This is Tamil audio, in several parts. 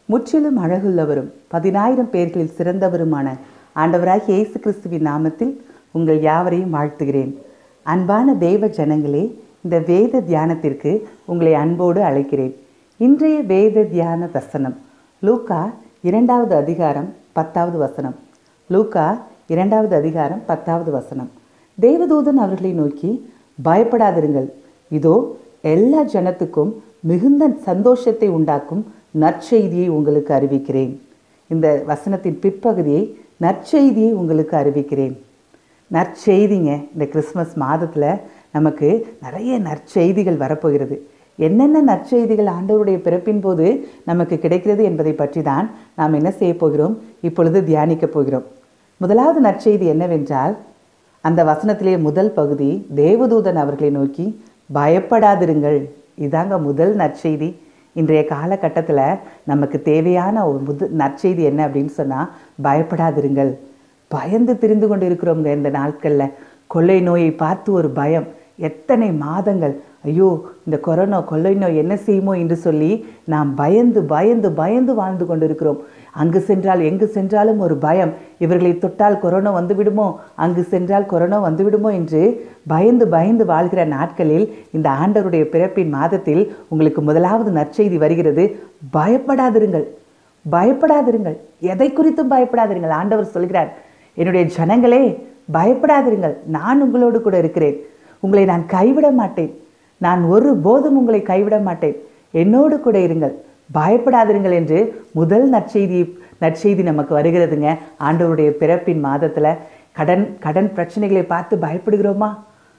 முற்றிலும் அழகுள்ளவரும் பதினாயிரம் பேர்களில் சிறந்தவருமான ஆண்டவராகிய இயேசு கிறிஸ்துவின் நாமத்தில் உங்கள் யாவரையும் வாழ்த்துகிறேன் அன்பான தெய்வ ஜனங்களே இந்த வேத தியானத்திற்கு உங்களை அன்போடு அழைக்கிறேன் இன்றைய வேத தியான வசனம் லூக்கா இரண்டாவது அதிகாரம் பத்தாவது வசனம் லூக்கா இரண்டாவது அதிகாரம் பத்தாவது வசனம் தேவதூதன் அவர்களை நோக்கி பயப்படாதிருங்கள் இதோ எல்லா ஜனத்துக்கும் மிகுந்த சந்தோஷத்தை உண்டாக்கும் நற்செய்தியை உங்களுக்கு அறிவிக்கிறேன் இந்த வசனத்தின் பிற்பகுதியை நற்செய்தியை உங்களுக்கு அறிவிக்கிறேன் நற்செய்திங்க இந்த கிறிஸ்மஸ் மாதத்தில் நமக்கு நிறைய நற்செய்திகள் வரப்போகிறது என்னென்ன நற்செய்திகள் ஆண்டவருடைய பிறப்பின் போது நமக்கு கிடைக்கிறது என்பதை பற்றி தான் நாம் என்ன செய்ய போகிறோம் இப்பொழுது தியானிக்கப் போகிறோம் முதலாவது நற்செய்தி என்னவென்றால் அந்த வசனத்திலே முதல் பகுதி தேவதூதன் அவர்களை நோக்கி பயப்படாதிருங்கள் இதாங்க முதல் நற்செய்தி இன்றைய காலகட்டத்தில் நமக்கு தேவையான ஒரு முது நற்செய்தி என்ன அப்படின்னு சொன்னால் பயப்படாதிருங்கள் பயந்து திரிந்து கொண்டு இருக்கிறோங்க இந்த நாட்களில் கொள்ளை நோயை பார்த்து ஒரு பயம் எத்தனை மாதங்கள் ஐயோ இந்த கொரோனா கொள்ளை நோய் என்ன செய்யுமோ என்று சொல்லி நாம் பயந்து பயந்து பயந்து வாழ்ந்து கொண்டிருக்கிறோம் அங்கு சென்றால் எங்கு சென்றாலும் ஒரு பயம் இவர்களை தொட்டால் கொரோனா வந்து விடுமோ அங்கு சென்றால் கொரோனா வந்து விடுமோ என்று பயந்து பயந்து வாழ்கிற நாட்களில் இந்த ஆண்டவருடைய பிறப்பின் மாதத்தில் உங்களுக்கு முதலாவது நற்செய்தி வருகிறது பயப்படாதிருங்கள் பயப்படாதிருங்கள் எதை குறித்தும் பயப்படாதிருங்கள் ஆண்டவர் சொல்கிறார் என்னுடைய ஜனங்களே பயப்படாதிருங்கள் நான் உங்களோடு கூட இருக்கிறேன் உங்களை நான் கைவிட மாட்டேன் நான் ஒரு போதும் உங்களை கைவிட மாட்டேன் என்னோடு கூட இருங்கள் பயப்படாதிருங்கள் என்று முதல் நற்செய்தி நற்செய்தி நமக்கு வருகிறதுங்க ஆண்டவருடைய பிறப்பின் மாதத்தில் கடன் கடன் பிரச்சனைகளை பார்த்து பயப்படுகிறோமா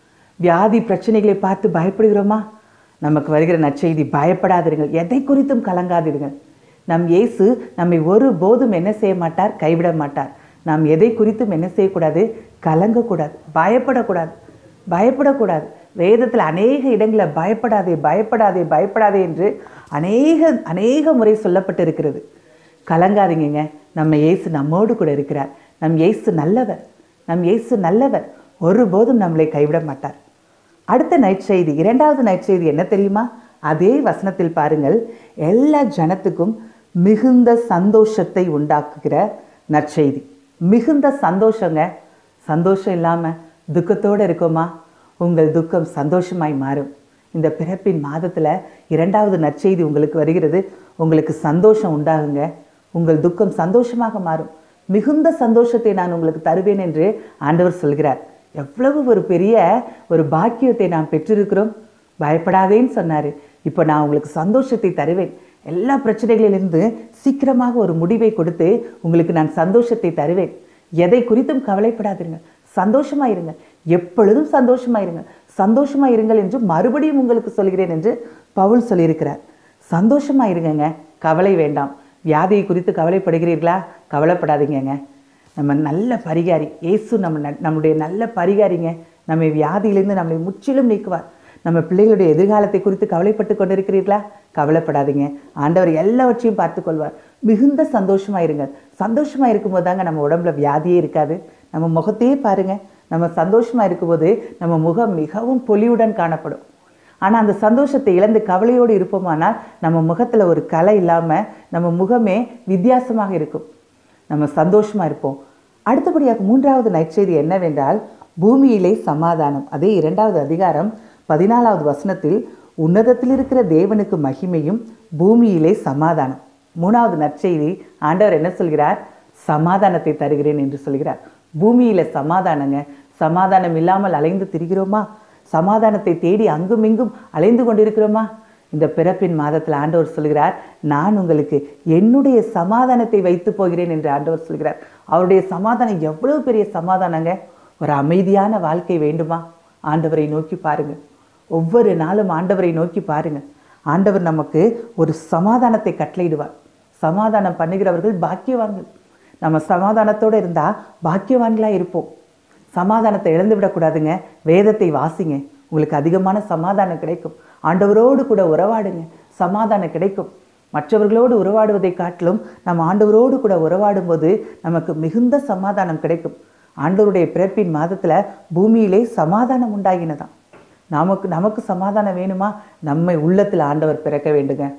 வியாதி பிரச்சனைகளை பார்த்து பயப்படுகிறோமா நமக்கு வருகிற நற்செய்தி பயப்படாதிருங்கள் எதை குறித்தும் கலங்காதிருங்கள் நம் இயேசு நம்மை ஒரு போதும் என்ன செய்ய மாட்டார் கைவிட மாட்டார் நாம் எதை குறித்தும் என்ன செய்யக்கூடாது கலங்கக்கூடாது பயப்படக்கூடாது பயப்படக்கூடாது வேதத்தில் அநேக இடங்களில் பயப்படாதே பயப்படாதே பயப்படாதே என்று அநேக அநேக முறை சொல்லப்பட்டிருக்கிறது கலங்காதீங்கங்க நம்ம இயேசு நம்மோடு கூட இருக்கிறார் நம் இயேசு நல்லவர் நம் இயேசு நல்லவர் ஒருபோதும் நம்மளை கைவிட மாட்டார் அடுத்த நற்செய்தி இரண்டாவது நற்செய்தி என்ன தெரியுமா அதே வசனத்தில் பாருங்கள் எல்லா ஜனத்துக்கும் மிகுந்த சந்தோஷத்தை உண்டாக்குகிற நற்செய்தி மிகுந்த சந்தோஷங்க சந்தோஷம் இல்லாமல் துக்கத்தோடு இருக்கோமா உங்கள் துக்கம் சந்தோஷமாய் மாறும் இந்த பிறப்பின் மாதத்தில் இரண்டாவது நற்செய்தி உங்களுக்கு வருகிறது உங்களுக்கு சந்தோஷம் உண்டாகுங்க உங்கள் துக்கம் சந்தோஷமாக மாறும் மிகுந்த சந்தோஷத்தை நான் உங்களுக்கு தருவேன் என்று ஆண்டவர் சொல்கிறார் எவ்வளவு ஒரு பெரிய ஒரு பாக்கியத்தை நாம் பெற்றிருக்கிறோம் பயப்படாதேன்னு சொன்னார் இப்போ நான் உங்களுக்கு சந்தோஷத்தை தருவேன் எல்லா பிரச்சனைகளிலிருந்து சீக்கிரமாக ஒரு முடிவை கொடுத்து உங்களுக்கு நான் சந்தோஷத்தை தருவேன் எதை குறித்தும் கவலைப்படாதிருங்க சந்தோஷமா இருங்க எப்பொழுதும் சந்தோஷமா இருங்க சந்தோஷமா இருங்கள் என்று மறுபடியும் உங்களுக்கு சொல்கிறேன் என்று பவுல் சொல்லியிருக்கிறார் சந்தோஷமா இருங்கங்க கவலை வேண்டாம் வியாதியை குறித்து கவலைப்படுகிறீர்களா கவலைப்படாதீங்கங்க நம்ம நல்ல பரிகாரி இயேசு நம்ம ந- நம்முடைய நல்ல பரிகாரிங்க நம்மை வியாதியிலிருந்து நம்மை முற்றிலும் நீக்குவார் நம்ம பிள்ளைகளுடைய எதிர்காலத்தை குறித்து கவலைப்பட்டு கொண்டிருக்கிறீர்களா கவலைப்படாதீங்க ஆண்டவர் எல்லாவற்றையும் பார்த்து கொள்வார் மிகுந்த சந்தோஷமா இருங்க சந்தோஷமா இருக்கும்போது தாங்க நம்ம உடம்புல வியாதியே இருக்காது நம்ம முகத்தையே பாருங்க நம்ம சந்தோஷமா இருக்கும்போது நம்ம முகம் மிகவும் பொலிவுடன் காணப்படும் ஆனால் அந்த சந்தோஷத்தை இழந்து கவலையோடு இருப்போமானால் நம்ம முகத்தில் ஒரு கலை இல்லாமல் நம்ம முகமே வித்தியாசமாக இருக்கும் நம்ம சந்தோஷமா இருப்போம் அடுத்தபடியாக மூன்றாவது நற்செய்தி என்னவென்றால் பூமியிலே சமாதானம் அதே இரண்டாவது அதிகாரம் பதினாலாவது வசனத்தில் உன்னதத்தில் இருக்கிற தேவனுக்கு மகிமையும் பூமியிலே சமாதானம் மூணாவது நற்செய்தி ஆண்டவர் என்ன சொல்கிறார் சமாதானத்தை தருகிறேன் என்று சொல்கிறார் பூமியில சமாதானங்க சமாதானம் இல்லாமல் அலைந்து திரிகிறோமா சமாதானத்தை தேடி அங்கும் இங்கும் அலைந்து கொண்டிருக்கிறோமா இந்த பிறப்பின் மாதத்தில் ஆண்டவர் சொல்கிறார் நான் உங்களுக்கு என்னுடைய சமாதானத்தை வைத்து போகிறேன் என்று ஆண்டவர் சொல்கிறார் அவருடைய சமாதானம் எவ்வளவு பெரிய சமாதானங்க ஒரு அமைதியான வாழ்க்கை வேண்டுமா ஆண்டவரை நோக்கி பாருங்க ஒவ்வொரு நாளும் ஆண்டவரை நோக்கி பாருங்க ஆண்டவர் நமக்கு ஒரு சமாதானத்தை கட்டளையிடுவார் சமாதானம் பண்ணுகிறவர்கள் பாக்கியவான்கள் நம்ம சமாதானத்தோடு இருந்தால் பாக்கியவான்களாக இருப்போம் சமாதானத்தை இழந்து விடக்கூடாதுங்க வேதத்தை வாசிங்க உங்களுக்கு அதிகமான சமாதானம் கிடைக்கும் ஆண்டவரோடு கூட உறவாடுங்க சமாதானம் கிடைக்கும் மற்றவர்களோடு உறவாடுவதை காட்டிலும் நம்ம ஆண்டவரோடு கூட உறவாடும் போது நமக்கு மிகுந்த சமாதானம் கிடைக்கும் ஆண்டவருடைய பிறப்பின் மாதத்தில் பூமியிலே சமாதானம் உண்டாகினதாம் நமக்கு நமக்கு சமாதானம் வேணுமா நம்மை உள்ளத்தில் ஆண்டவர் பிறக்க வேண்டுங்க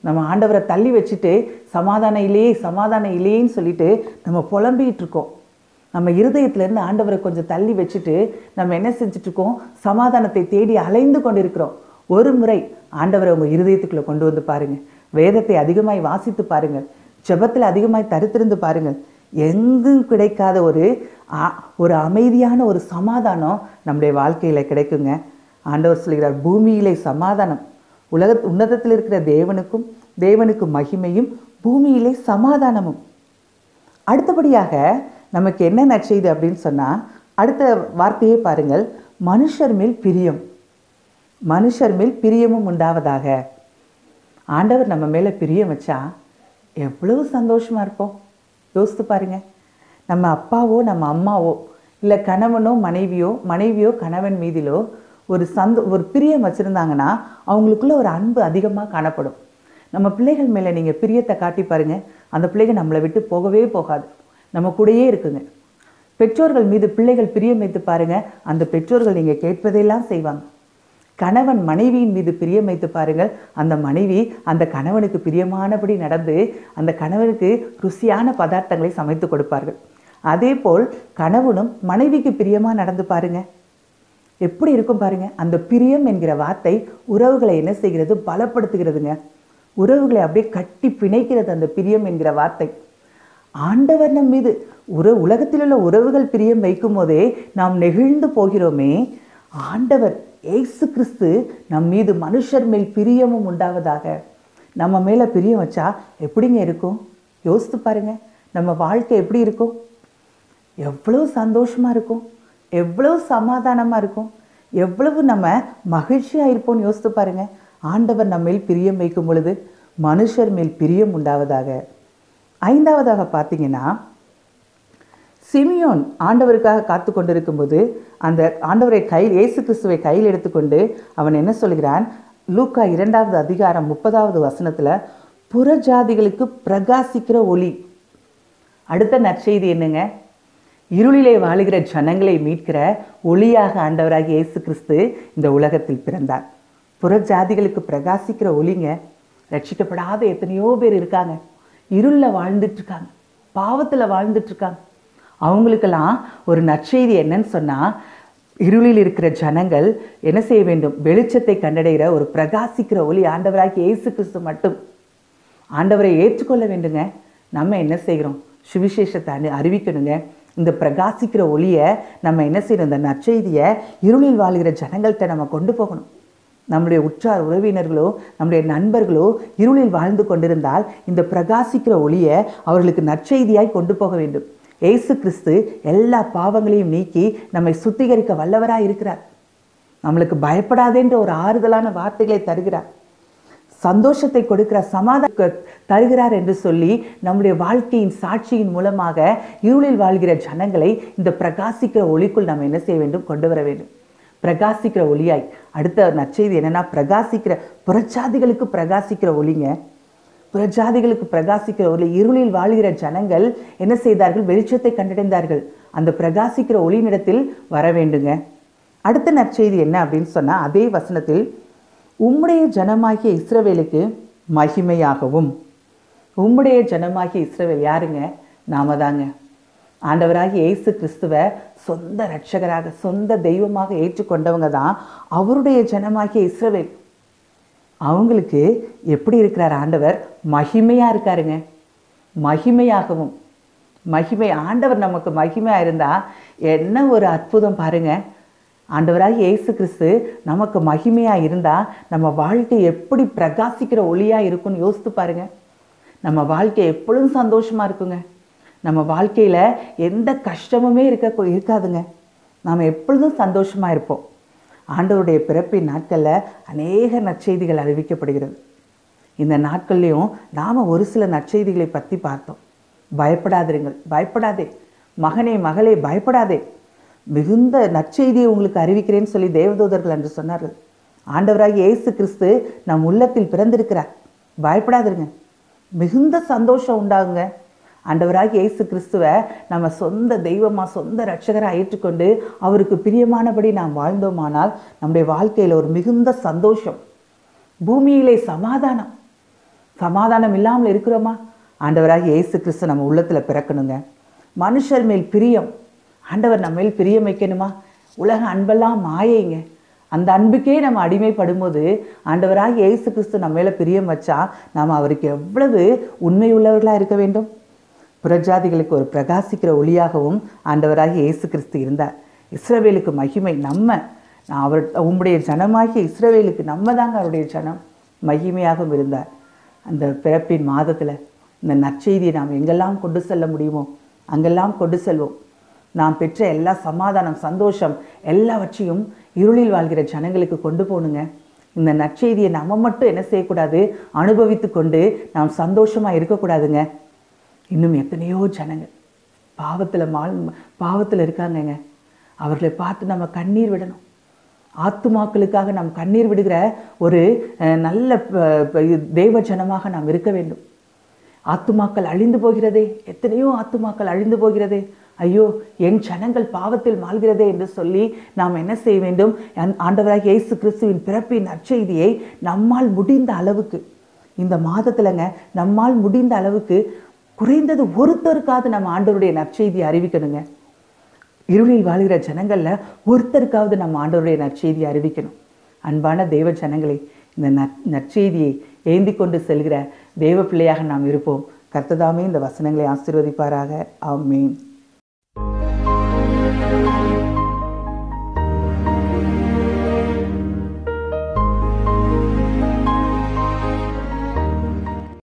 நம்ம ஆண்டவரை தள்ளி வச்சுட்டு சமாதானம் இல்லையே சமாதானம் இல்லையேன்னு சொல்லிட்டு நம்ம புலம்பிகிட்டு இருக்கோம் நம்ம இருதயத்திலேருந்து ஆண்டவரை கொஞ்சம் தள்ளி வச்சுட்டு நம்ம என்ன செஞ்சுட்டு இருக்கோம் சமாதானத்தை தேடி அலைந்து கொண்டிருக்கிறோம் ஒரு முறை ஆண்டவரை உங்கள் இருதயத்துக்குள்ளே கொண்டு வந்து பாருங்க வேதத்தை அதிகமாய் வாசித்து பாருங்கள் ஜெபத்தில் அதிகமாய் தருத்திருந்து பாருங்கள் எங்கும் கிடைக்காத ஒரு ஆ- ஒரு அமைதியான ஒரு சமாதானம் நம்முடைய வாழ்க்கையில் கிடைக்குங்க ஆண்டவர் சொல்கிறார் பூமியிலே சமாதானம் உலக உன்னதத்தில் இருக்கிற தேவனுக்கும் தேவனுக்கு மகிமையும் பூமியிலே சமாதானமும் அடுத்தபடியாக நமக்கு என்ன நற்செய்தி அப்படின்னு சொன்னால் அடுத்த வார்த்தையே பாருங்கள் மனுஷர் மேல் பிரியம் மனுஷர் மேல் பிரியமும் உண்டாவதாக ஆண்டவர் நம்ம மேலே பிரியம் வச்சா எவ்வளவு சந்தோஷமா இருப்போம் யோசித்து பாருங்க நம்ம அப்பாவோ நம்ம அம்மாவோ இல்லை கணவனோ மனைவியோ மனைவியோ கணவன் மீதிலோ ஒரு சந்தோ ஒரு பிரியம் வச்சுருந்தாங்கன்னா அவங்களுக்குள்ள ஒரு அன்பு அதிகமாக காணப்படும் நம்ம பிள்ளைகள் மேலே நீங்கள் பிரியத்தை காட்டி பாருங்க அந்த பிள்ளைகள் நம்மளை விட்டு போகவே போகாது நம்ம கூடயே இருக்குங்க பெற்றோர்கள் மீது பிள்ளைகள் பிரியம் வைத்து பாருங்க அந்த பெற்றோர்கள் நீங்கள் கேட்பதையெல்லாம் செய்வாங்க கணவன் மனைவியின் மீது பிரியம் வைத்து பாருங்கள் அந்த மனைவி அந்த கணவனுக்கு பிரியமானபடி நடந்து அந்த கணவனுக்கு ருசியான பதார்த்தங்களை சமைத்து கொடுப்பார்கள் அதே போல் கணவனும் மனைவிக்கு பிரியமாக நடந்து பாருங்க எப்படி இருக்கும் பாருங்க அந்த பிரியம் என்கிற வார்த்தை உறவுகளை என்ன செய்கிறது பலப்படுத்துகிறதுங்க உறவுகளை அப்படியே கட்டி பிணைக்கிறது அந்த பிரியம் என்கிற வார்த்தை ஆண்டவர் நம் மீது உற உலகத்தில் உள்ள உறவுகள் பிரியம் வைக்கும் போதே நாம் நெகிழ்ந்து போகிறோமே ஆண்டவர் ஏசு கிறிஸ்து நம் மீது மனுஷர் மேல் பிரியமும் உண்டாவதாக நம்ம மேலே பிரியம் வச்சா எப்படிங்க இருக்கும் யோசித்து பாருங்க நம்ம வாழ்க்கை எப்படி இருக்கும் எவ்வளவு சந்தோஷமா இருக்கும் எவ்வளவு சமாதானமா இருக்கும் எவ்வளவு நம்ம மகிழ்ச்சியா இருப்போம்னு யோசித்து பாருங்க ஆண்டவர் நம்ம மேல் பிரியம் வைக்கும் பொழுது மனுஷர் மேல் பிரியம் உண்டாவதாக ஐந்தாவதாக பார்த்தீங்கன்னா சிமியோன் ஆண்டவருக்காக காத்து கொண்டிருக்கும்போது அந்த ஆண்டவரை கையில் இயேசு கிறிஸ்துவை கையில் எடுத்துக்கொண்டு அவன் என்ன சொல்கிறான் லூக்கா இரண்டாவது அதிகாரம் முப்பதாவது வசனத்துல புறஜாதிகளுக்கு பிரகாசிக்கிற ஒளி அடுத்த நற்செய்தி என்னங்க இருளிலே வாழுகிற ஜனங்களை மீட்கிற ஒளியாக ஆண்டவராக இயேசு கிறிஸ்து இந்த உலகத்தில் பிறந்தார் புறஜாதிகளுக்கு பிரகாசிக்கிற ஒளிங்க ரட்சிக்கப்படாத எத்தனையோ பேர் இருக்காங்க இருளில் வாழ்ந்துட்டு இருக்காங்க பாவத்தில் வாழ்ந்துட்டு இருக்காங்க அவங்களுக்கெல்லாம் ஒரு நற்செய்தி என்னன்னு சொன்னால் இருளில் இருக்கிற ஜனங்கள் என்ன செய்ய வேண்டும் வெளிச்சத்தை கண்டடைகிற ஒரு பிரகாசிக்கிற ஒளி ஆண்டவராகிய இயேசு கிறிஸ்து மட்டும் ஆண்டவரை ஏற்றுக்கொள்ள வேண்டுங்க நம்ம என்ன செய்கிறோம் சுவிசேஷத்தை அனு- அறிவிக்கணுங்க இந்த பிரகாசிக்கிற ஒளியை நம்ம என்ன செய்யணும் இந்த நற்செய்தியை இருளில் வாழ்கிற ஜனங்கள்கிட்ட நம்ம கொண்டு போகணும் நம்முடைய உற்றார் உறவினர்களோ நம்முடைய நண்பர்களோ இருளில் வாழ்ந்து கொண்டிருந்தால் இந்த பிரகாசிக்கிற ஒளியை அவர்களுக்கு நற்செய்தியாய் கொண்டு போக வேண்டும் இயேசு கிறிஸ்து எல்லா பாவங்களையும் நீக்கி நம்மை சுத்திகரிக்க வல்லவராய் இருக்கிறார் நம்மளுக்கு பயப்படாதேன்ற ஒரு ஆறுதலான வார்த்தைகளை தருகிறார் சந்தோஷத்தை கொடுக்கிற சமாதான தருகிறார் என்று சொல்லி நம்முடைய வாழ்க்கையின் சாட்சியின் மூலமாக இருளில் வாழ்கிற ஜனங்களை இந்த பிரகாசிக்கிற ஒளிக்குள் நம்ம என்ன செய்ய வேண்டும் கொண்டு வர வேண்டும் பிரகாசிக்கிற ஒளியாய் அடுத்த நற்செய்தி என்னன்னா பிரகாசிக்கிற புறச்சாதிகளுக்கு பிரகாசிக்கிற ஒளிங்க புறஜாதிகளுக்கு பிரகாசிக்கிற ஒளி இருளில் வாழ்கிற ஜனங்கள் என்ன செய்தார்கள் வெளிச்சத்தை கண்டடைந்தார்கள் அந்த பிரகாசிக்கிற ஒளியினிடத்தில் வர வேண்டுங்க அடுத்த நற்செய்தி என்ன அப்படின்னு சொன்னா அதே வசனத்தில் உம்முடைய ஜனமாகிய இஸ்ரவேலுக்கு மகிமையாகவும் உம்முடைய ஜனமாகிய இஸ்ரவேல் யாருங்க நாம தாங்க ஆண்டவராகிய இயேசு கிறிஸ்துவ சொந்த ரட்சகராக சொந்த தெய்வமாக ஏற்றுக்கொண்டவங்க தான் அவருடைய ஜனமாகிய இஸ்ரவேல் அவங்களுக்கு எப்படி இருக்கிறார் ஆண்டவர் மகிமையா இருக்காருங்க மகிமையாகவும் மகிமை ஆண்டவர் நமக்கு மகிமையா இருந்தா என்ன ஒரு அற்புதம் பாருங்க ஆண்டவராக இயேசு கிறிஸ்து நமக்கு மகிமையா இருந்தா நம்ம வாழ்க்கை எப்படி பிரகாசிக்கிற ஒளியா இருக்கும்னு யோசித்து பாருங்க நம்ம வாழ்க்கை எப்பொழுதும் சந்தோஷமா இருக்குங்க நம்ம வாழ்க்கையில எந்த கஷ்டமுமே இருக்க இருக்காதுங்க நாம் எப்பொழுதும் சந்தோஷமா இருப்போம் ஆண்டவருடைய பிறப்பின் நாட்களில் அநேக நற்செய்திகள் அறிவிக்கப்படுகிறது இந்த நாட்கள்லையும் நாம் ஒரு சில நற்செய்திகளை பற்றி பார்த்தோம் பயப்படாதிருங்கள் பயப்படாதே மகனே மகளே பயப்படாதே மிகுந்த நற்செய்தியை உங்களுக்கு அறிவிக்கிறேன்னு சொல்லி தேவதூதர்கள் என்று சொன்னார்கள் ஆண்டவராகிய இயேசு கிறிஸ்து நம் உள்ளத்தில் பிறந்திருக்கிறார் பயப்படாதிருங்க மிகுந்த சந்தோஷம் உண்டாகுங்க ஆண்டவராகிய இயேசு கிறிஸ்துவை நம்ம சொந்த தெய்வமாக சொந்த ரட்சகராக ஏற்றுக்கொண்டு அவருக்கு பிரியமானபடி நாம் வாழ்ந்தோமானால் நம்முடைய வாழ்க்கையில் ஒரு மிகுந்த சந்தோஷம் பூமியிலே சமாதானம் சமாதானம் இல்லாமல் இருக்கிறோமா ஆண்டவராக இயேசு கிறிஸ்து நம்ம உள்ளத்தில் பிறக்கணுங்க மனுஷர் மேல் பிரியம் ஆண்டவர் நம்ம மேல் பிரியம் வைக்கணுமா உலக அன்பெல்லாம் மாயைங்க அந்த அன்புக்கே நம்ம அடிமைப்படும்போது ஆண்டவராக இயேசு கிறிஸ்து நம்ம மேலே பிரியம் வச்சா நாம் அவருக்கு எவ்வளவு உண்மை உள்ளவர்களாக இருக்க வேண்டும் புறஜாதிகளுக்கு ஒரு பிரகாசிக்கிற ஒளியாகவும் ஆண்டவராகிய இயேசு கிறிஸ்து இருந்தார் இஸ்ரவேலுக்கு மகிமை நம்ம நான் அவர் உம்முடைய ஜனமாகிய இஸ்ரவேலுக்கு நம்ம தாங்க அவருடைய ஜனம் மகிமையாகவும் இருந்தார் அந்த பிறப்பின் மாதத்தில் இந்த நற்செய்தியை நாம் எங்கெல்லாம் கொண்டு செல்ல முடியுமோ அங்கெல்லாம் கொண்டு செல்வோம் நாம் பெற்ற எல்லா சமாதானம் சந்தோஷம் எல்லாவற்றையும் இருளில் வாழ்கிற ஜனங்களுக்கு கொண்டு போகணுங்க இந்த நற்செய்தியை நம்ம மட்டும் என்ன செய்யக்கூடாது அனுபவித்து கொண்டு நாம் சந்தோஷமாக இருக்கக்கூடாதுங்க இன்னும் எத்தனையோ ஜனங்கள் பாவத்தில் மால் பாவத்தில் இருக்காங்கங்க அவர்களை பார்த்து நம்ம கண்ணீர் விடணும் ஆத்துமாக்களுக்காக நாம் கண்ணீர் விடுகிற ஒரு அஹ், நல்ல ப- ப- தேவ ஜனமாக நாம் இருக்க வேண்டும் ஆத்துமாக்கள் அழிந்து போகிறதே எத்தனையோ ஆத்துமாக்கள் அழிந்து போகிறதே ஐயோ என் ஜனங்கள் பாவத்தில் மாழ்கிறதே என்று சொல்லி நாம் என்ன செய்ய வேண்டும் அந்- ஆண்டவராகிய இயேசு கிறிஸ்துவின் பிறப்பின் நற்செய்தியை நம்மால் முடிந்த அளவுக்கு இந்த மாதத்துலங்க நம்மால் முடிந்த அளவுக்கு குறைந்தது ஒருத்தருக்காவது நம்ம ஆண்டவருடைய நற்செய்தியை அறிவிக்கணுங்க இருளில் வாழ்கிற ஜனங்கள்ல ஒருத்தருக்காவது நம்ம ஆண்டவருடைய நற்செய்தியை அறிவிக்கணும் அன்பான தேவ ஜனங்களே இந்த நற் நற்செய்தியை ஏந்தி கொண்டு செல்கிற தேவ பிள்ளையாக நாம் இருப்போம் கர்த்ததாமே இந்த வசனங்களை ஆசீர்வதிப்பாராக ஆமென்